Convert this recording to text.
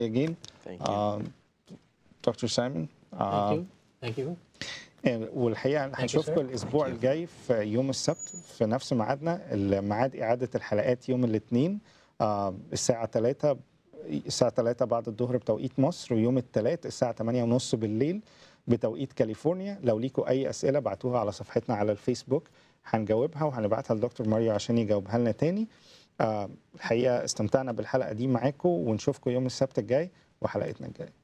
again, Thank you. um, Dr. Simon. Thank Uh, you. Thank you. والحقيقه you, هنشوفكم sir. الاسبوع الجاي في يوم السبت في نفس ميعادنا الميعاد اعاده الحلقات يوم الاثنين الساعه 3 الساعه 3 بعد الظهر بتوقيت مصر ويوم الثلاث الساعه 8 ونص بالليل بتوقيت كاليفورنيا لو ليكوا اي اسئله بعتوها على صفحتنا على الفيسبوك هنجاوبها وهنبعتها لدكتور ماريو عشان يجاوبها لنا تاني آه، الحقيقه استمتعنا بالحلقه دي معاكم ونشوفكم يوم السبت الجاي وحلقتنا الجايه